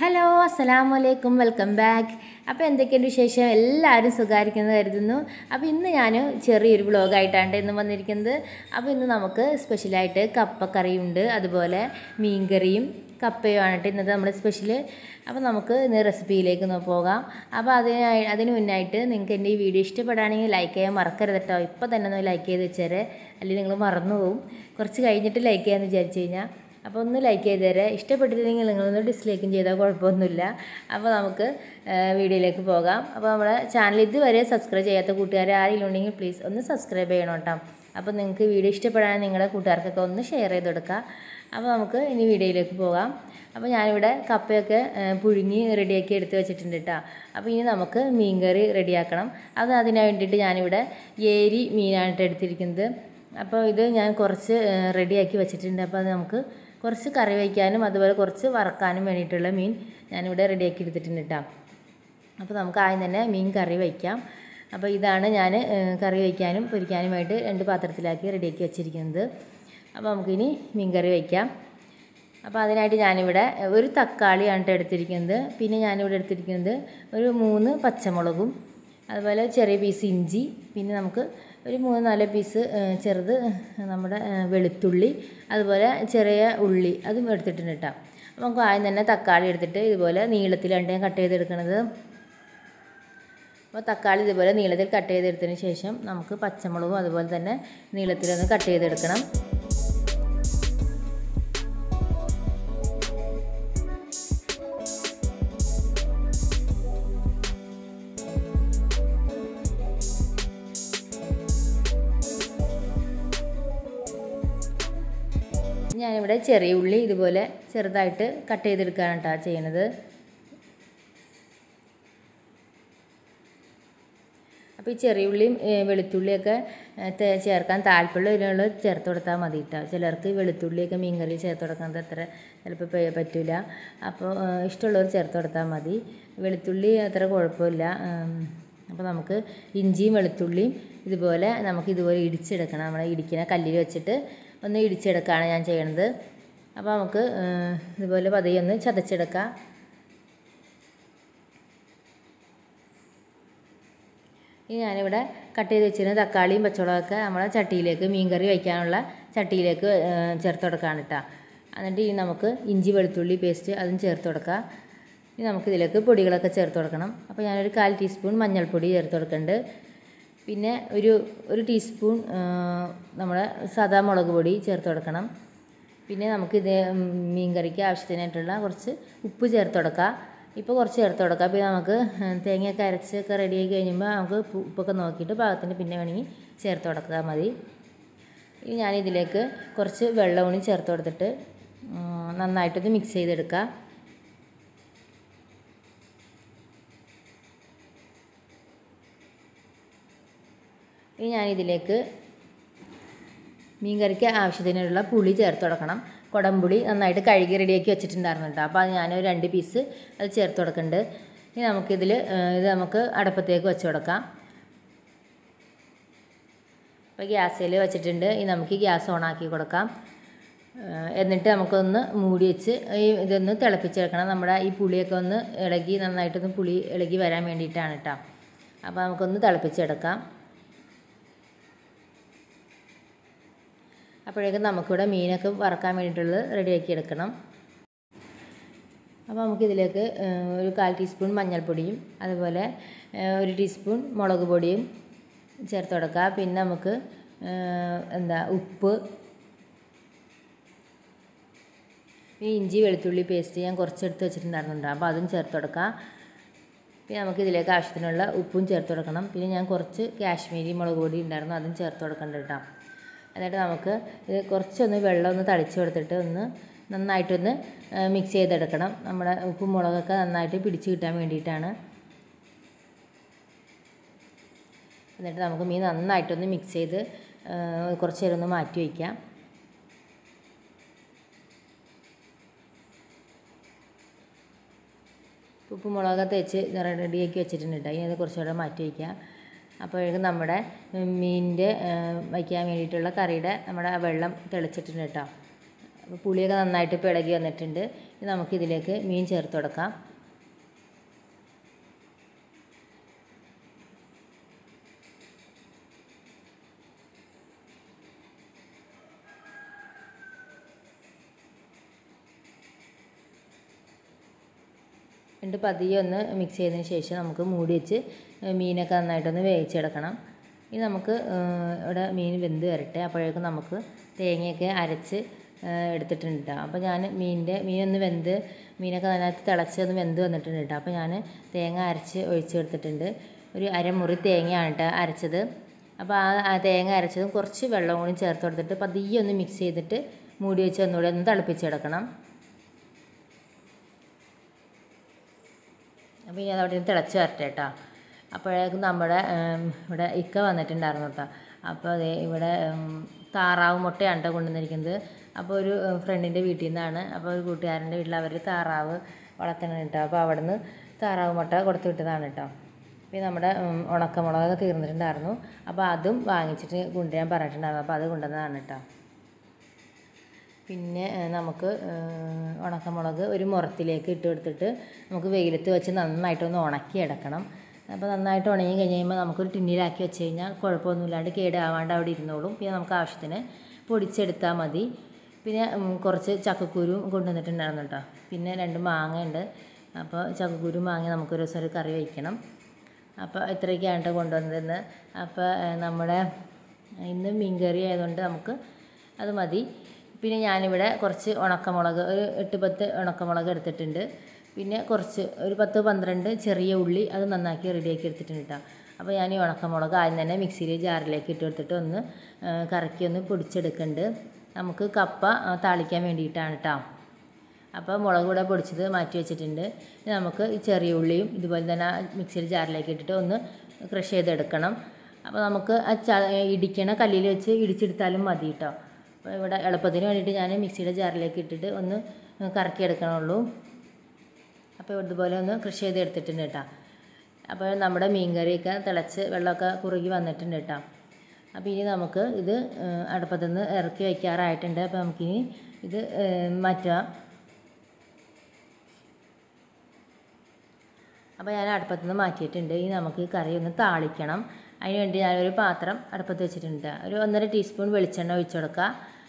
Hello അസ്സലാമു അലൈക്കും welcome back അപ്പോൾ എന്തൊക്കെയുണ്ട് വിശേഷം എല്ലാവരും സുഖമായിരിക്കുന്നത് കരുതുന്നു അപ്പോൾ ഇന്ന് ഞാൻ ചെറിയൊരു വ്ളോഗായിട്ടാണ് ഇന്ന് വന്നിരിക്കുന്നത് അപ്പോൾ ഇന്ന് നമുക്ക് സ്പെഷ്യലായിട്ട് കപ്പക്കറിയുണ്ട് അതുപോലെ മീൻകറിയും കപ്പയുമാണ് കേട്ടോ ഇന്നത്തെ നമ്മുടെ സ്പെഷ്യൽ അപ്പോൾ നമുക്ക് ഇന്ന് റെസിപ്പിയിലേക്ക് ഒന്ന് പോകാം അപ്പോൾ അതിനായി അതിന് മുന്നായിട്ട് നിങ്ങൾക്ക് എൻ്റെ ഈ വീഡിയോ ഇഷ്ടപ്പെടുകയാണെങ്കിൽ ലൈക്ക് ചെയ്യാൻ മറക്കരുത് കേട്ടോ ഇപ്പോൾ തന്നെ ഒന്ന് ലൈക്ക് ചെയ്ത് വെച്ചേരെ അല്ലെങ്കിൽ നിങ്ങൾ മറന്നു പോകും കുറച്ച് കഴിഞ്ഞിട്ട് ലൈക്ക് ചെയ്യാമെന്ന് വിചാരിച്ചു കഴിഞ്ഞാൽ അപ്പോൾ ഒന്ന് ലൈക്ക് ചെയ്ത് തരാം ഇഷ്ടപ്പെട്ടില്ലെങ്കിൽ നിങ്ങളൊന്ന് ഡിസ്ലൈക്കും ചെയ്താൽ കുഴപ്പമൊന്നുമില്ല അപ്പോൾ നമുക്ക് ആ, വീഡിയോയിലേക്ക് പോകാം അപ്പോൾ നമ്മുടെ ചാനൽ ഇതുവരെ സബ്സ്ക്രൈബ് ചെയ്യാത്ത കൂട്ടുകാർ ആരെങ്കിലും ഉണ്ടെങ്കിൽ പ്ലീസ് ഒന്ന് സബ്സ്ക്രൈബ് ചെയ്യണം കേട്ടോ അപ്പോൾ നിങ്ങൾക്ക് വീഡിയോ ഇഷ്ടപ്പെടാൻ നിങ്ങളുടെ കൂട്ടുകാർക്കൊക്കെ ഒന്ന് ഷെയർ ചെയ്ത് കൊടുക്കുക അപ്പോൾ നമുക്ക് ഇനി വീഡിയോയിലേക്ക് പോകാം അപ്പോൾ ഞാനിവിടെ കപ്പയൊക്കെ ആ, പുഴുങ്ങി റെഡിയാക്കി എടുത്ത് വെച്ചിട്ടുണ്ട് കേട്ടോ അപ്പോൾ ഇനി നമുക്ക് മീൻ കറി റെഡിയാക്കണം അത് അതിന് വേണ്ടിയിട്ട് ഞാനിവിടെ ഏരി മീനാണ് ട്ടോ എടുത്തിരിക്കുന്നത് അപ്പോൾ ഇത് ഞാൻ കുറച്ച് ആ, റെഡിയാക്കി വെച്ചിട്ടുണ്ട് അപ്പോൾ അത് നമുക്ക് കുറച്ച് കറി വയ്ക്കാനും അതുപോലെ കുറച്ച് വറക്കാനും വേണ്ടിയിട്ടുള്ള മീൻ ഞാനിവിടെ റെഡിയാക്കി എടുത്തിട്ടുണ്ട് കേട്ടോ അപ്പോൾ നമുക്ക് ആദ്യം തന്നെ മീൻ കറി വയ്ക്കാം അപ്പോൾ ഇതാണ് ഞാൻ കറി വയ്ക്കാനും പൊരിക്കാനുമായിട്ട് രണ്ട് പാത്രത്തിലാക്കി റെഡിയാക്കി വെച്ചിരിക്കുന്നത് അപ്പോൾ നമുക്കിനി മീൻ കറി വയ്ക്കാം അപ്പോൾ അതിനായിട്ട് ഞാനിവിടെ ഒരു തക്കാളിയാണ് ട്ടോ എടുത്തിരിക്കുന്നത് പിന്നെ ഞാനിവിടെ എടുത്തിരിക്കുന്നത് ഒരു മൂന്ന് പച്ചമുളകും അതുപോലെ ചെറിയ പീസ് ഇഞ്ചി പിന്നെ നമുക്ക് ഒരു മൂന്ന് നാല് പീസ് ഏഹ്, ചെറുത് നമ്മുടെ ഏഹ്, വെളുത്തുള്ളി അതുപോലെ ചെറിയ ഉള്ളി അതും എടുത്തിട്ടുണ്ട് കേട്ടോ അപ്പോൾ നമുക്ക് ആദ്യം തന്നെ തക്കാളി എടുത്തിട്ട് ഇതുപോലെ നീളത്തിലാണ് ഞാൻ കട്ട് ചെയ്തെടുക്കുന്നത് അപ്പോൾ തക്കാളി ഇതുപോലെ നീളത്തിൽ കട്ട് ചെയ്തെടുത്തതിന് ശേഷം നമുക്ക് പച്ചമുളകും അതുപോലെ തന്നെ നീളത്തിലൊന്ന് കട്ട് ചെയ്തെടുക്കണം ഞാനിവിടെ ചെറിയ ഉള്ളി ഇതുപോലെ ചെറുതായിട്ട് കട്ട് ചെയ്തെടുക്കുകയാണ് കേട്ടോ ചെയ്യണത് അപ്പോൾ ഈ ചെറിയ ഉള്ളിയും ഏഹ്, വെളുത്തുള്ളിയൊക്കെ ഏഹ്, തേ- ചേർക്കാൻ താല്പര്യമുള്ള ചേർത്ത് കൊടുത്താൽ മതി കേട്ടോ ചിലർക്ക് ഈ വെളുത്തുള്ളിയൊക്കെ മീൻ കറി ചേർത്ത് കൊടുക്കുന്നത് അത്ര ചിലപ്പോൾ പ- പറ്റില്ല അപ്പോൾ ഏഹ്, ഇഷ്ടമുള്ളവർ ചേർത്ത് കൊടുത്താൽ മതി വെളുത്തുള്ളി അത്ര കുഴപ്പമില്ല ഉം, അപ്പോൾ നമുക്ക് ഇഞ്ചിയും വെളുത്തുള്ളിയും ഇതുപോലെ നമുക്ക് ഇതുപോലെ ഇടിച്ചെടുക്കണം നമ്മളെ ഇടിക്കുന്ന കല്ലിൽ വെച്ചിട്ട് ഒന്ന് ഇടിച്ചെടുക്കുകയാണ് ഞാൻ ചെയ്യണത് അപ്പോൾ നമുക്ക് ഏഹ്, ഇതുപോലെ പതിയെ ഒന്ന് ചതച്ചെടുക്കാം ഇനി ഞാനിവിടെ കട്ട് ചെയ്ത് വെച്ചിരുന്ന തക്കാളിയും പച്ചമുളകൊക്കെ നമ്മളെ ചട്ടിയിലേക്ക് മീൻ കറി വയ്ക്കാനുള്ള ചട്ടിയിലേക്ക് ഏഹ്, ചേർത്ത് കൊടുക്കുകയാണ് കേട്ടോ എന്നിട്ട് ഇനി നമുക്ക് ഇഞ്ചി വെളുത്തുള്ളി പേസ്റ്റ് അതും ചേർത്ത് കൊടുക്കാം ഇനി നമുക്ക് ഇതിലേക്ക് പൊടികളൊക്കെ ചേർത്ത് കൊടുക്കണം അപ്പോൾ ഞാനൊരു കാൽ ടീസ്പൂൺ മഞ്ഞൾപ്പൊടി ചേർത്ത് കൊടുക്കുന്നുണ്ട് പിന്നെ ഒരു ഒരു ടീസ്പൂൺ ഏഹ്, നമ്മുടെ സാദാ മുളക് പൊടി ചേർത്ത് കൊടുക്കണം പിന്നെ നമുക്കിത് മീൻ കറിക്ക് ആവശ്യത്തിനായിട്ടുള്ള കുറച്ച് ഉപ്പ് ചേർത്ത് കൊടുക്കാം ഇപ്പോൾ കുറച്ച് ചേർത്ത് കൊടുക്കാം പിന്നെ നമുക്ക് തേങ്ങയൊക്കെ അരച്ചൊക്കെ റെഡിയാക്കി കഴിയുമ്പോൾ നമുക്ക് ഉപ്പ് ഉപ്പൊക്കെ നോക്കിയിട്ട് പാകത്തിന് പിന്നെ വേണമെങ്കിൽ ചേർത്ത് കൊടുത്താൽ മതി ഇനി ഞാനിതിലേക്ക് കുറച്ച് വെള്ളം കൂടി ചേർത്ത് കൊടുത്തിട്ട് ഉം, നന്നായിട്ടൊന്ന് മിക്സ് ചെയ്തെടുക്കാം ഇനി ഞാനിതിലേക്ക് മീൻ കറിക്ക് ആവശ്യത്തിനുള്ള പുളി ചേർത്ത് കൊടുക്കണം കുടംപുളി നന്നായിട്ട് കഴുകി റെഡിയാക്കി വെച്ചിട്ടുണ്ടായിരുന്നു കേട്ടോ അപ്പോൾ അത് ഞാനൊരു രണ്ട് പീസ് അത് ചേർത്ത് കൊടുക്കുന്നുണ്ട് ഇനി നമുക്കിതിൽ ഇത് നമുക്ക് അടുപ്പത്തേക്ക് വെച്ച് കൊടുക്കാം അപ്പോൾ ഗ്യാസിൽ വെച്ചിട്ടുണ്ട് ഇനി നമുക്ക് ഗ്യാസ് ഓണാക്കി കൊടുക്കാം ഏഹ് എന്നിട്ട് നമുക്കൊന്ന് മൂടി വെച്ച് ഈ ഇതൊന്ന് തിളപ്പിച്ചെടുക്കണം നമ്മുടെ ഈ പുളിയൊക്കെ ഒന്ന് ഇളകി നന്നായിട്ടൊന്ന് പുളി ഇളകി വരാൻ വേണ്ടിയിട്ടാണ് കേട്ടോ അപ്പോൾ നമുക്കൊന്ന് തിളപ്പിച്ചെടുക്കാം അപ്പോഴേക്കും നമുക്കിവിടെ മീനൊക്കെ വറക്കാൻ വേണ്ടിയിട്ടുള്ളത് റെഡിയാക്കി എടുക്കണം അപ്പോൾ നമുക്കിതിലേക്ക് ഏഹ്, ഒരു കാൽ ടീസ്പൂൺ മഞ്ഞൾപ്പൊടിയും അതുപോലെ ഏഹ്, ഒരു ടീസ്പൂൺ മുളക് പൊടിയും ചേർത്ത് കൊടുക്കുക പിന്നെ നമുക്ക് ഏഹ്, എന്താ ഉപ്പ് ഈ ഇഞ്ചി വെളുത്തുള്ളി പേസ്റ്റ് ഞാൻ കുറച്ചെടുത്ത് വെച്ചിട്ടുണ്ടായിരുന്നുണ്ട് അപ്പോൾ അതും ചേർത്ത് കൊടുക്കുക പിന്നെ നമുക്ക് ഇതിലേക്ക് ആവശ്യത്തിനുള്ള ഉപ്പും ചേർത്ത് കൊടുക്കണം പിന്നെ ഞാൻ കുറച്ച് കാശ്മീരി മുളക് പൊടി ഉണ്ടായിരുന്നു അതും ചേർത്ത് കൊടുക്കണ്ട കേട്ടോ എന്നിട്ട് നമുക്ക് ഇത് കുറച്ചൊന്ന് വെള്ളം ഒന്ന് തളിച്ച് കൊടുത്തിട്ട് ഒന്ന് നന്നായിട്ടൊന്ന് മിക്സ് ചെയ്തെടുക്കണം നമ്മുടെ ഉപ്പും മുളകൊക്കെ നന്നായിട്ട് പിടിച്ച് കിട്ടാൻ വേണ്ടിയിട്ടാണ് എന്നിട്ട് നമുക്ക് മീൻ നന്നായിട്ടൊന്ന് മിക്സ് ചെയ്ത് ആ, കുറച്ച് നേരം ഒന്ന് മാറ്റി വയ്ക്കാം ഉപ്പ് മുളകൊക്കെ തേച്ച് റെഡിയാക്കി വെച്ചിട്ടുണ്ട് കേട്ടോ ഇനി അത് കുറച്ചുകൂടെ മാറ്റി വയ്ക്കാം അപ്പോഴേക്കും നമ്മുടെ മീനിൻ്റെ വയ്ക്കാൻ വേണ്ടിയിട്ടുള്ള കറിയുടെ നമ്മുടെ ആ വെള്ളം തിളച്ചിട്ടുണ്ട് കേട്ടോ അപ്പോൾ പുളിയൊക്കെ നന്നായിട്ട് ഇപ്പോൾ ഇളകി വന്നിട്ടുണ്ട് ഇനി നമുക്കിതിലേക്ക് മീൻ ചേർത്ത് കൊടുക്കാം എന്നിട്ട് പതിയെ ഒന്ന് മിക്സ് ചെയ്തതിന് ശേഷം നമുക്ക് മൂടി വെച്ച് മീനൊക്കെ നന്നായിട്ടൊന്ന് വേവിച്ചെടുക്കണം ഇനി നമുക്ക് ഇവിടെ മീൻ വെന്ത് വരട്ടെ അപ്പോഴേക്കും നമുക്ക് തേങ്ങയൊക്കെ അരച്ച് എടുത്തിട്ടുണ്ട് കേട്ടോ അപ്പോൾ ഞാൻ മീനിൻ്റെ മീനൊന്ന് വെന്ത് മീനൊക്കെ നന്നായിട്ട് തിളച്ച് ഒന്ന് വെന്ത് വന്നിട്ടുണ്ട് കേട്ടോ അപ്പോൾ ഞാൻ തേങ്ങ അരച്ച് ഒഴിച്ചെടുത്തിട്ടുണ്ട് ഒരു അരമുറി തേങ്ങയാണ് കേട്ടോ അരച്ചത് അപ്പോൾ ആ തേങ്ങ അരച്ചതും കുറച്ച് വെള്ളം കൂടി ചേർത്ത് കൊടുത്തിട്ട് പതിയെ ഒന്ന് മിക്സ് ചെയ്തിട്ട് മൂടി വെച്ച് ഒന്നുകൂടി ഒന്ന് തിളപ്പിച്ചെടുക്കണം അപ്പോൾ ഇനി അതവിടെ നിന്ന് തിളച്ച് വരട്ടെ കേട്ടോ അപ്പോഴേക്കും നമ്മുടെ ഇവിടെ ഇക്ക വന്നിട്ടുണ്ടായിരുന്നു കേട്ടോ അപ്പോൾ അതേ ഇവിടെ താറാവ് മുട്ടയാണ് കേട്ടോ കൊണ്ടുവന്നിരിക്കുന്നത് അപ്പോൾ ഒരു ഫ്രണ്ടിൻ്റെ വീട്ടിൽ നിന്നാണ് അപ്പോൾ ഒരു കൂട്ടുകാരൻ്റെ വീട്ടിൽ അവർ താറാവ് വളർത്തണം കേട്ടോ അപ്പോൾ അവിടെ നിന്ന് താറാവ് മുട്ട കൊടുത്തു വിട്ടതാണ് കേട്ടോ പിന്നെ നമ്മുടെ ഉണക്കമുളകൊക്കെ തീർന്നിട്ടുണ്ടായിരുന്നു അപ്പോൾ അതും വാങ്ങിച്ചിട്ട് കൊണ്ടുവരാൻ പറഞ്ഞിട്ടുണ്ടായിരുന്നു അപ്പോൾ അത് കൊണ്ടുവന്നതാണ് കേട്ടോ പിന്നെ നമുക്ക് ഉണക്കമുളക് ഒരു മുറത്തിലേക്ക് ഇട്ട് കൊടുത്തിട്ട് നമുക്ക് വെയിലത്ത് വെച്ച് നന്നായിട്ടൊന്ന് ഉണക്കി എടുക്കണം അപ്പോൾ നന്നായിട്ട് ഉണങ്ങി കഴിഞ്ഞ് കഴിയുമ്പോൾ നമുക്കൊരു ടിന്നിലാക്കി വെച്ച് കഴിഞ്ഞാൽ കുഴപ്പമൊന്നുമില്ലാണ്ട് കേടാവാണ്ട് അവിടെ ഇരുന്നോളും പിന്നെ നമുക്ക് ആവശ്യത്തിന് പൊടിച്ചെടുത്താൽ മതി പിന്നെ കുറച്ച് ചക്കക്കുരു കൊണ്ടുവന്നിട്ടുണ്ടായിരുന്നു കേട്ടോ പിന്നെ രണ്ട് മാങ്ങയുണ്ട് അപ്പോൾ ചക്കക്കുരു മാങ്ങ നമുക്കൊരു ദിവസം ഒരു കറി വയ്ക്കണം അപ്പോൾ ഇത്രയൊക്കെയാണ് കേട്ടോ കൊണ്ടുവന്നതെന്ന് അപ്പോൾ നമ്മുടെ ഇന്ന് മീൻകറി ആയതുകൊണ്ട് നമുക്ക് അത് മതി പിന്നെ ഞാനിവിടെ കുറച്ച് ഉണക്കമുളക് ഒരു എട്ട് പത്ത് ഉണക്കമുളക് എടുത്തിട്ടുണ്ട് പിന്നെ കുറച്ച് ഒരു പത്ത് പന്ത്രണ്ട് ചെറിയ ഉള്ളി അത് നന്നാക്കി റെഡിയാക്കി എടുത്തിട്ടുണ്ട് കേട്ടോ അപ്പോൾ ഞാൻ ഈ ഉണക്കമുളക് ആദ്യം തന്നെ മിക്സിയിൽ ജാറിലേക്ക് ഇട്ട് കൊടുത്തിട്ട് ഒന്ന് കറക്കി ഒന്ന് പൊടിച്ചെടുക്കുന്നുണ്ട് നമുക്ക് കപ്പ താളിക്കാൻ വേണ്ടിയിട്ടാണ് കേട്ടോ അപ്പോൾ മുളക് കൂടെ പൊടിച്ചത് മാറ്റി വെച്ചിട്ടുണ്ട് ഇനി നമുക്ക് ഈ ചെറിയ ഉള്ളിയും ഇതുപോലെ തന്നെ മിക്സിയിൽ ജാറിലേക്ക് ഇട്ടിട്ട് ഒന്ന് ക്രഷ് ചെയ്തെടുക്കണം അപ്പോൾ നമുക്ക് ആ ച ഇടിക്കണ കല്ലിൽ വെച്ച് ഇടിച്ചെടുത്താലും മതി കേട്ടോ അപ്പോൾ ഇവിടെ എളുപ്പത്തിന് വേണ്ടിയിട്ട് ഞാൻ മിക്സിയുടെ ജാറിലേക്ക് ഇട്ടിട്ട് ഒന്ന് കറക്കി എടുക്കണുള്ളൂ അപ്പോൾ ഇതുപോലെ ഒന്ന് കൃഷി ചെയ്ത് എടുത്തിട്ടുണ്ട് കേട്ടോ അപ്പോൾ നമ്മുടെ മീൻകറിയൊക്കെ തിളച്ച് വെള്ളമൊക്കെ കുറുകി വന്നിട്ടുണ്ട് കേട്ടോ അപ്പോൾ ഇനി നമുക്ക് ഇത് അടുപ്പത്തു നിന്ന് ഇറക്കി വയ്ക്കാറായിട്ടുണ്ട് അപ്പോൾ നമുക്കിനി ഇത് മാറ്റാം അപ്പോൾ ഞാൻ അടുപ്പത്തു നിന്ന് മാറ്റിയിട്ടുണ്ട് ഇനി നമുക്ക് ഈ കറി ഒന്ന് താളിക്കണം അതിന് വേണ്ടി ഞാനൊരു പാത്രം അടുപ്പത്ത് വെച്ചിട്ടുണ്ട് ഒരു ഒന്നര ടീസ്പൂൺ വെളിച്ചെണ്ണ ഒഴിച്ചു കൊടുക്കുക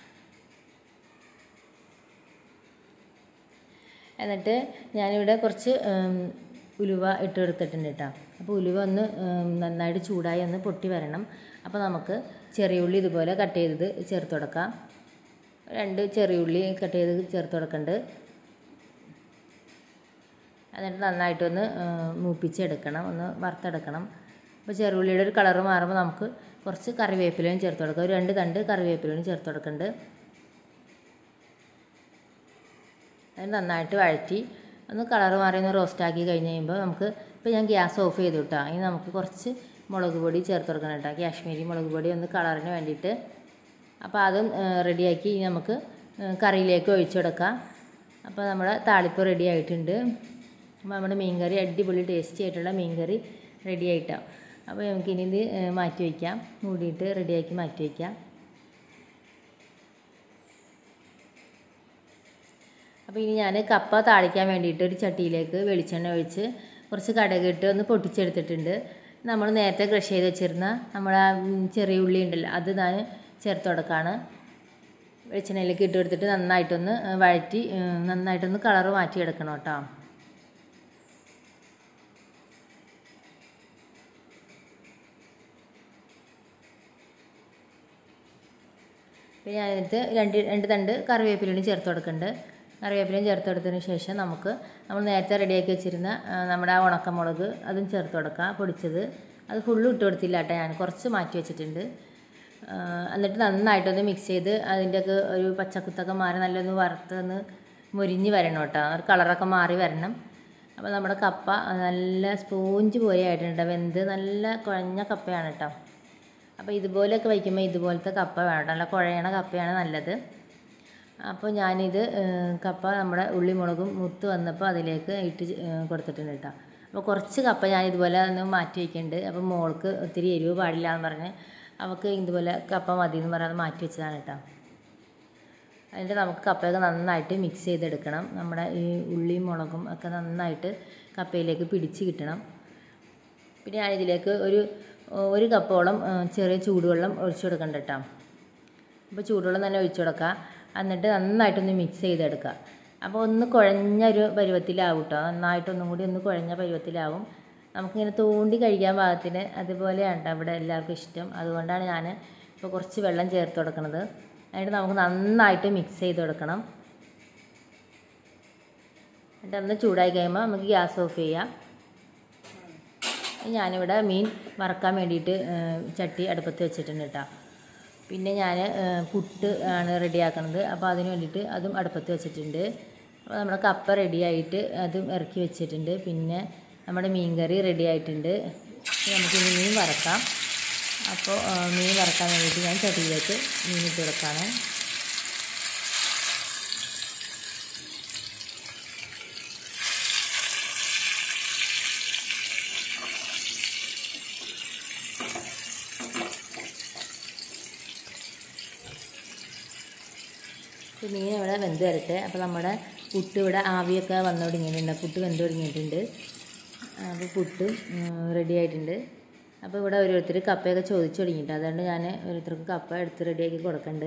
എന്നിട്ട് ഞാനിവിടെ കുറച്ച് ഉലുവ ഇട്ട് കൊടുത്തിട്ടുണ്ട് കേട്ടോ അപ്പോൾ ഉലുവ ഒന്ന് നന്നായിട്ട് ചൂടായി ഒന്ന് പൊട്ടി വരണം അപ്പോൾ നമുക്ക് ചെറിയ ഉള്ളി ഇതുപോലെ കട്ട് ചെയ്തത് ചേർത്ത് കൊടുക്കാം രണ്ട് ചെറിയ ഉള്ളി കട്ട് ചെയ്ത് ചേർത്ത് കൊടുക്കുന്നുണ്ട് എന്നിട്ട് നന്നായിട്ടൊന്ന് മൂപ്പിച്ചെടുക്കണം ഒന്ന് വറുത്തെടുക്കണം അപ്പോൾ ചെറുള്ളിയുടെ ഒരു കളറ് മാറുമ്പോൾ നമുക്ക് കുറച്ച് കറിവേപ്പിലയും ചേർത്ത് കൊടുക്കാം ഒരു രണ്ട് തണ്ട് കറിവേപ്പിലയും ചേർത്ത് കൊടുക്കുന്നുണ്ട് അത് നന്നായിട്ട് വഴറ്റി ഒന്ന് കളറ് മാറി ഒന്ന് റോസ്റ്റാക്കി കഴിഞ്ഞ് കഴിയുമ്പോൾ നമുക്ക് ഇപ്പോൾ ഞാൻ ഗ്യാസ് ഓഫ് ചെയ്തു കേട്ടോ ഇനി നമുക്ക് കുറച്ച് മുളക് പൊടി ചേർത്ത് കൊടുക്കണം കേട്ടോ കാശ്മീരി മുളക് പൊടി ഒന്ന് കളറിന് വേണ്ടിയിട്ട് അപ്പോൾ അതും റെഡിയാക്കി ഇനി നമുക്ക് കറിയിലേക്ക് ഒഴിച്ചു കൊടുക്കാം അപ്പോൾ നമ്മുടെ താളിപ്പ് റെഡി ആയിട്ടുണ്ട് അപ്പോൾ നമ്മുടെ മീൻകറി അടിപൊളി ടേസ്റ്റി ആയിട്ടുള്ള മീൻകറി റെഡി ആയിട്ടാണ് അപ്പോൾ നമുക്കിനി ഇത് മാറ്റി വയ്ക്കാം മൂടിയിട്ട് റെഡിയാക്കി മാറ്റി വയ്ക്കാം അപ്പോൾ ഇനി ഞാൻ കപ്പ താളിക്കാൻ വേണ്ടിയിട്ട് ഒരു ചട്ടിയിലേക്ക് വെളിച്ചെണ്ണ ഒഴിച്ച് കുറച്ച് കടകിട്ട് ഒന്ന് പൊട്ടിച്ചെടുത്തിട്ടുണ്ട് നമ്മൾ നേരത്തെ ക്രഷ് ചെയ്ത് വെച്ചിരുന്ന നമ്മുടെ ചെറിയ ഉള്ളി ഉണ്ടല്ലോ അത് ഞാൻ ചേർത്ത് കൊടുക്കുകയാണ് വെളിച്ചെണ്ണയിലേക്ക് ഇട്ട് കൊടുത്തിട്ട് നന്നായിട്ടൊന്ന് വഴറ്റി നന്നായിട്ടൊന്ന് കളറ് മാറ്റിയെടുക്കണം കേട്ടോ പിന്നെ ഞാനിത് രണ്ട് രണ്ട് തണ്ട് കറിവേപ്പിലയും ചേർത്ത് കൊടുക്കുന്നുണ്ട് കറിവേപ്പിലയും ചേർത്ത് കൊടുത്തതിന് ശേഷം നമുക്ക് നമ്മൾ നേരത്തെ റെഡിയാക്കി വെച്ചിരുന്ന നമ്മുടെ ആ ഉണക്കമുളക് അതും ചേർത്ത് കൊടുക്കാം പൊടിച്ചത് അത് ഫുള്ളും ഇട്ട് കൊടുത്തില്ല കേട്ടോ ഞാൻ കുറച്ച് മാറ്റി വെച്ചിട്ടുണ്ട് എന്നിട്ട് നന്നായിട്ടൊന്ന് മിക്സ് ചെയ്ത് അതിൻ്റെയൊക്കെ ഒരു പച്ചക്കുത്തൊക്കെ മാറി നല്ലൊന്ന് വറുത്തൊന്ന് മുരിഞ്ഞ് വരണം കേട്ടോ ഒരു കളറൊക്കെ മാറി വരണം അപ്പോൾ നമ്മുടെ കപ്പ നല്ല സ്പോഞ്ച് പോലെ ആയിട്ടുണ്ട് വെന്ത് നല്ല കുഴഞ്ഞ കപ്പയാണ് കേട്ടോ അപ്പോൾ ഇതുപോലെയൊക്കെ വയ്ക്കുമ്പോൾ ഇതുപോലത്തെ കപ്പ വേണം കേട്ടോ നല്ല കുഴയണ കപ്പയാണ് നല്ലത് അപ്പോൾ ഞാനിത് കപ്പ നമ്മുടെ ഉള്ളിമുളകും മുത്ത് വന്നപ്പോൾ അതിലേക്ക് ഇട്ട് കൊടുത്തിട്ടുണ്ട് കേട്ടോ അപ്പോൾ കുറച്ച് കപ്പ ഞാൻ ഇതുപോലെ ഒന്ന് മാറ്റി വയ്ക്കുന്നുണ്ട് അപ്പോൾ മോൾക്ക് ഒത്തിരി എരിവ് പാടില്ല എന്ന് പറഞ്ഞ് അവൾക്ക് ഇതുപോലെ കപ്പ മതി എന്ന് പറഞ്ഞ് അത് മാറ്റി വെച്ചതാണ് കേട്ടോ അതിൻ്റെ നമുക്ക് കപ്പയൊക്കെ നന്നായിട്ട് മിക്സ് ചെയ്തെടുക്കണം നമ്മുടെ ഈ ഉള്ളിയും മുളകും ഒക്കെ നന്നായിട്ട് കപ്പയിലേക്ക് പിടിച്ച് കിട്ടണം പിന്നെ ഞാനിതിലേക്ക് ഒരു ഒരു കപ്പോളം ആ, ചെറിയ ചൂടുവെള്ളം ഒഴിച്ചു കൊടുക്കണ്ട കേട്ടോ അപ്പോൾ ചൂടുവെള്ളം തന്നെ ഒഴിച്ചു കൊടുക്കുക എന്നിട്ട് നന്നായിട്ടൊന്ന് മിക്സ് ചെയ്തെടുക്കുക അപ്പോൾ ഒന്ന് കുഴഞ്ഞ ഒരു പരുവത്തിലാവും കേട്ടോ നന്നായിട്ടൊന്നും കൂടി ഒന്ന് കുഴഞ്ഞ പരുവത്തിലാവും നമുക്കിങ്ങനെ തോണ്ടി കഴിക്കാൻ പാകത്തിന് അതുപോലെയാണ് കേട്ടോ ഇവിടെ എല്ലാവർക്കും ഇഷ്ടം അതുകൊണ്ടാണ് ഞാൻ ഇപ്പോൾ കുറച്ച് വെള്ളം ചേർത്ത് കൊടുക്കുന്നത് എന്നിട്ട് നമുക്ക് നന്നായിട്ട് മിക്സ് ചെയ്ത് കൊടുക്കണം എന്നിട്ട് ഒന്ന് ചൂടായി കഴിയുമ്പോൾ നമുക്ക് ഗ്യാസ് ഓഫ് ചെയ്യാം ഞാനിവിടെ മീൻ വറക്കാൻ വേണ്ടിയിട്ട് ആ, ചട്ടി അടുപ്പത്ത് വെച്ചിട്ടുണ്ട് കേട്ടോ പിന്നെ ഞാൻ പുട്ട് ആണ് റെഡിയാക്കണത് അപ്പോൾ അതിന് വേണ്ടിയിട്ട് അതും അടുപ്പത്ത് വെച്ചിട്ടുണ്ട് അപ്പോൾ നമ്മുടെ കപ്പ റെഡിയായിട്ട് അതും ഇറക്കി വെച്ചിട്ടുണ്ട് പിന്നെ നമ്മുടെ മീൻ കറി റെഡി ആയിട്ടുണ്ട് ഇനി നമുക്കിനി മീൻ വറക്കാം അപ്പോൾ ആ, മീൻ വറക്കാൻ വേണ്ടിയിട്ട് ഞാൻ ചട്ടിയിലേക്ക് മീൻ ഇട്ട് കൊടുക്കാണ് അപ്പോൾ മീൻ ഇവിടെ വെന്ത് വരട്ടെ അപ്പോൾ നമ്മുടെ പുട്ട് ഇവിടെ ആവിയൊക്കെ വന്നു തുടങ്ങിയിട്ടുണ്ട് പുട്ട് വെന്ത് തുടങ്ങിയിട്ടുണ്ട് അപ്പോൾ പുട്ട് റെഡി ആയിട്ടുണ്ട് അപ്പോൾ ഇവിടെ ഓരോരുത്തർ കപ്പയൊക്കെ ചോദിച്ചു തുടങ്ങിയിട്ട് അതുകൊണ്ട് ഞാൻ ഓരോരുത്തർക്ക് കപ്പ എടുത്ത് റെഡിയാക്കി കൊടുക്കുന്നുണ്ട്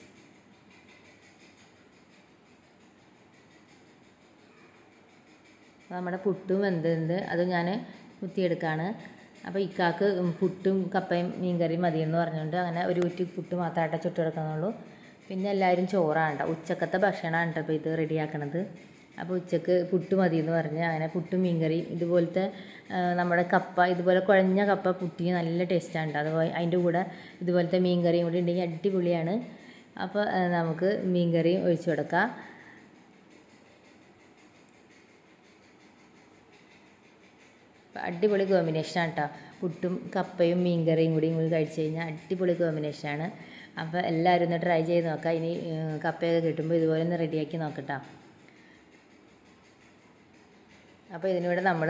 അപ്പോൾ നമ്മുടെ പുട്ടും വെന്തുണ്ട് അത് ഞാൻ കുത്തിയെടുക്കുകയാണ് അപ്പോൾ ഇക്കാക്ക് പുട്ടും കപ്പയും മീൻകറിയും മതിയെന്ന് പറഞ്ഞുകൊണ്ട് അങ്ങനെ ഒരു കുറ്റി പുട്ട് മാത്രമായിട്ട് ചുട്ട് കൊടുക്കുന്നുള്ളൂ പിന്നെ എല്ലാവരും ചോറാണ് ട്ടോ. ഉച്ചക്കത്തെ ഭക്ഷണമാണ് കേട്ടോ ഇപ്പോൾ ഇത് റെഡിയാക്കണത് അപ്പോൾ ഉച്ചക്ക് പുട്ട് മതി എന്ന് പറഞ്ഞ് അങ്ങനെ പുട്ടും മീൻകറിയും ഇതുപോലത്തെ ആ, നമ്മുടെ കപ്പ ഇതുപോലെ കുഴഞ്ഞ കപ്പ പുട്ടിന് നല്ല ടേസ്റ്റാണ് കേട്ടോ അതുപോലെ അതിൻ്റെ കൂടെ ഇതുപോലത്തെ മീൻകറിയും കൂടി ഉണ്ടെങ്കിൽ അടിപൊളിയാണ് അപ്പോൾ ആ, നമുക്ക് മീൻകറിയും ഒഴിച്ചു കൊടുക്കാം അടിപൊളി കോമ്പിനേഷനാണ് കേട്ടോ പുട്ടും കപ്പയും മീൻകറിയും കൂടി കൂടി കഴിച്ച് കഴിഞ്ഞാൽ അടിപൊളി കോമ്പിനേഷനാണ് അപ്പോൾ എല്ലാവരും ഒന്ന് ട്രൈ ചെയ്ത് നോക്കാം ഇനി ഏഹ്, കപ്പയൊക്കെ കിട്ടുമ്പോൾ ഇതുപോലെ ഒന്ന് റെഡിയാക്കി നോക്കട്ടോ അപ്പോൾ ഇതിനൂടെ നമ്മൾ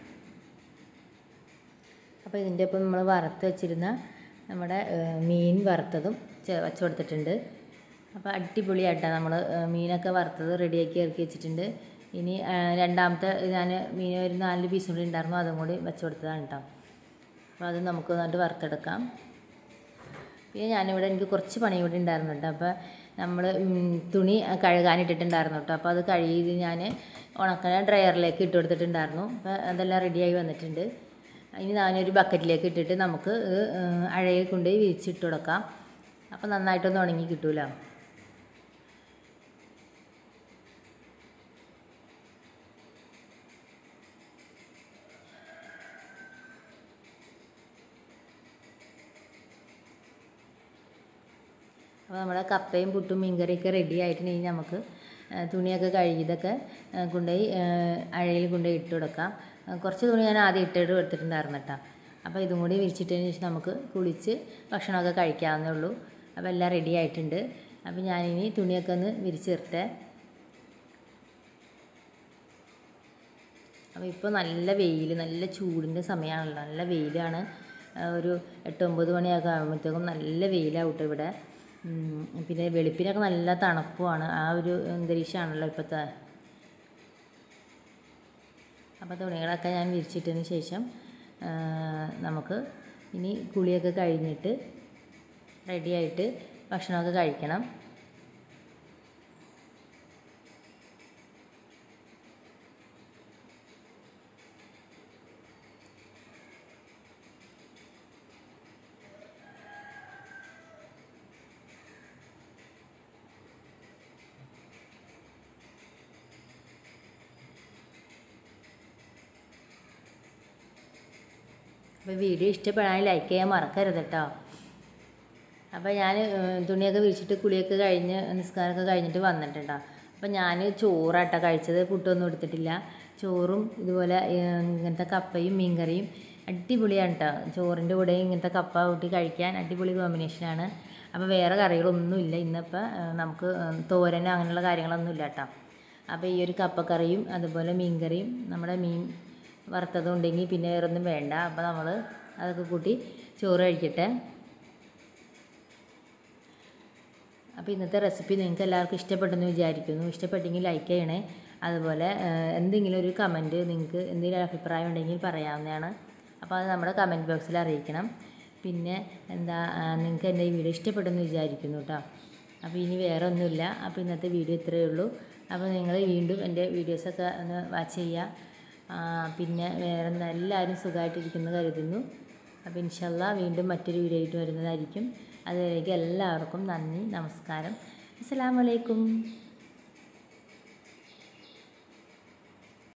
അപ്പോൾ ഇതിൻ്റെ ഒപ്പം നമ്മൾ വറുത്ത് വെച്ചിരുന്ന നമ്മുടെ ഏഹ്, മീൻ വറുത്തതും ചെ- വച്ച് കൊടുത്തിട്ടുണ്ട് അപ്പോൾ അടിപൊളിയായിട്ടാണ് നമ്മൾ മീനൊക്കെ വറുത്തത് റെഡിയാക്കി ഇറക്കി വെച്ചിട്ടുണ്ട് ഇനി ആ, രണ്ടാമത്തെ ഞാൻ മീൻ ഒരു നാല് പീസും കൂടി ഉണ്ടായിരുന്നു അതും കൂടി വെച്ച് കൊടുത്തതാണ് കേട്ടോ അപ്പോൾ അത് നമുക്ക് നന്നായിട്ട് വറുത്തെടുക്കാം പിന്നെ ഞാനിവിടെ എനിക്ക് കുറച്ച് പണി കൂടി ഉണ്ടായിരുന്നു കേട്ടോ അപ്പോൾ നമ്മൾ തുണി കഴുകാനിട്ടിട്ടുണ്ടായിരുന്നു കേട്ടോ അപ്പോൾ അത് കഴുകി ഞാൻ ഉണക്കണ ഡ്രയറിലേക്ക് ഇട്ട് കൊടുത്തിട്ടുണ്ടായിരുന്നു അപ്പോൾ അതെല്ലാം റെഡിയായി വന്നിട്ടുണ്ട് ഇനി ഞാനൊരു ബക്കറ്റിലേക്ക് ഇട്ടിട്ട് നമുക്ക് ഇത് അഴയിൽ കൊണ്ടുപോയി വിരിച്ചിട്ട് കൊടുക്കാം അപ്പോൾ നന്നായിട്ടൊന്ന് ഉണങ്ങി കിട്ടൂലോ അപ്പോൾ നമ്മുടെ കപ്പയും പുട്ടും മീൻകറിയൊക്കെ റെഡി ആയിട്ടുണ്ടെങ്കിൽ നമുക്ക് ആ, തുണിയൊക്കെ കഴുകിയതൊക്കെ ആ, കൊണ്ടുപോയി ആ, അഴയിൽ കൊണ്ടുപോയി ഇട്ട് കൊടുക്കാം ആ, കുറച്ച് തുണി ഞാൻ ആദ്യം ഇട്ടിട്ട് എടുത്തിട്ടുണ്ടായിരുന്നു കേട്ടോ അപ്പോൾ ഇതും കൂടി വിരിച്ചിട്ടതിന് ശേഷം നമുക്ക് കുളിച്ച് ഭക്ഷണമൊക്കെ കഴിക്കാവുന്നേ ഉള്ളൂ അപ്പോൾ എല്ലാം റെഡി ആയിട്ടുണ്ട് അപ്പോൾ ഞാനിനി തുണിയൊക്കെ ഒന്ന് വിരിച്ചിരട്ടെ അപ്പോൾ ഇപ്പോൾ നല്ല വെയിൽ നല്ല ചൂടിൻ്റെ സമയമാണല്ലോ നല്ല വെയിലാണ് ആ, ഒരു എട്ട് ഒമ്പത് മണിയൊക്കെ ആകുമ്പോഴത്തേക്കും നല്ല വെയിലാവും കേട്ടോ ഇവിടെ ഉം, പിന്നെ വെളുപ്പിനൊക്കെ നല്ല തണുപ്പുമാണ് ആ ഒരു അന്തരീക്ഷമാണല്ലോ ഇപ്പോഴത്തെ അപ്പോൾ തുണികളൊക്കെ ഞാൻ വിരിച്ചിട്ടതിന് ശേഷം ആ, നമുക്ക് ഇനി കുളിയൊക്കെ കഴിഞ്ഞിട്ട് റെഡിയായിട്ട് ഭക്ഷണമൊക്കെ കഴിക്കണം അപ്പോൾ വീഡിയോ ഇഷ്ടപ്പെടാൻ ലൈക്ക് ചെയ്യാൻ മറക്കരുത് കേട്ടോ അപ്പോൾ ഞാൻ തുണിയൊക്കെ വിരിച്ചിട്ട് കുളിയൊക്കെ കഴിഞ്ഞ് നിസ്കാരമൊക്കെ കഴിഞ്ഞിട്ട് വന്നിട്ടുണ്ടോ അപ്പോൾ ഞാൻ ചോറാട്ടോ കഴിച്ചത് പുട്ടൊന്നും എടുത്തിട്ടില്ല ചോറും ഇതുപോലെ ഏഹ്, ഇങ്ങനത്തെ കപ്പയും മീൻകറിയും അടിപൊളിയാണ് കേട്ടോ ചോറിൻ്റെ കൂടെ ഇങ്ങനത്തെ കപ്പ കൂട്ടി കഴിക്കാൻ അടിപൊളി കോമ്പിനേഷനാണ് അപ്പോൾ വേറെ കറികളൊന്നുമില്ല ഇന്നിപ്പോൾ ഏഹ്, നമുക്ക് ഏഹ്, തോരനോ അങ്ങനെയുള്ള കാര്യങ്ങളൊന്നും ഇല്ല കേട്ടോ അപ്പോൾ ഈ ഒരു കപ്പക്കറിയും അതുപോലെ മീൻകറിയും നമ്മുടെ മീൻ വറുത്തതും ഉണ്ടെങ്കിൽ പിന്നെ വേറെ ഒന്നും വേണ്ട അപ്പോൾ നമ്മൾ അതൊക്കെ കൂട്ടി ചോറ് കഴിക്കട്ടെ അപ്പോൾ ഇന്നത്തെ റെസിപ്പി നിങ്ങൾക്ക് എല്ലാവർക്കും ഇഷ്ടപ്പെട്ടെന്ന് വിചാരിക്കുന്നു ഇഷ്ടപ്പെട്ടെങ്കിൽ ലൈക്ക് ചെയ്യണേ അതുപോലെ ആ, എന്തെങ്കിലും ഒരു കമൻറ്റ് നിങ്ങൾക്ക് എന്തെങ്കിലും അഭിപ്രായം ഉണ്ടെങ്കിൽ പറയാവുന്നതാണ് അപ്പോൾ അത് നമ്മുടെ കമൻറ്റ് ബോക്സിൽ അറിയിക്കണം പിന്നെ എന്താ നിങ്ങൾക്ക് എൻ്റെ ഈ വീഡിയോ ഇഷ്ടപ്പെട്ടെന്ന് വിചാരിക്കുന്നു കേട്ടോ അപ്പോൾ ഇനി വേറെ ഒന്നുമില്ല അപ്പോൾ ഇന്നത്തെ വീഡിയോ ഇത്രയേ ഉള്ളൂ അപ്പോൾ നിങ്ങൾ വീണ്ടും എൻ്റെ വീഡിയോസൊക്കെ ഒന്ന് വാച്ച് ചെയ്യുക ആ, പിന്നെ വേറെ എന്താ എല്ലാവരും സുഖമായിട്ടിരിക്കുന്നു കരുതുന്നു അപ്പോൾ ഇൻഷല്ല വീണ്ടും മറ്റൊരു വീഡിയോ ആയിട്ട് വരുന്നതായിരിക്കും അതുവരേക്കും എല്ലാവർക്കും നന്ദി നമസ്കാരം അസ്സലാമു അലൈക്കും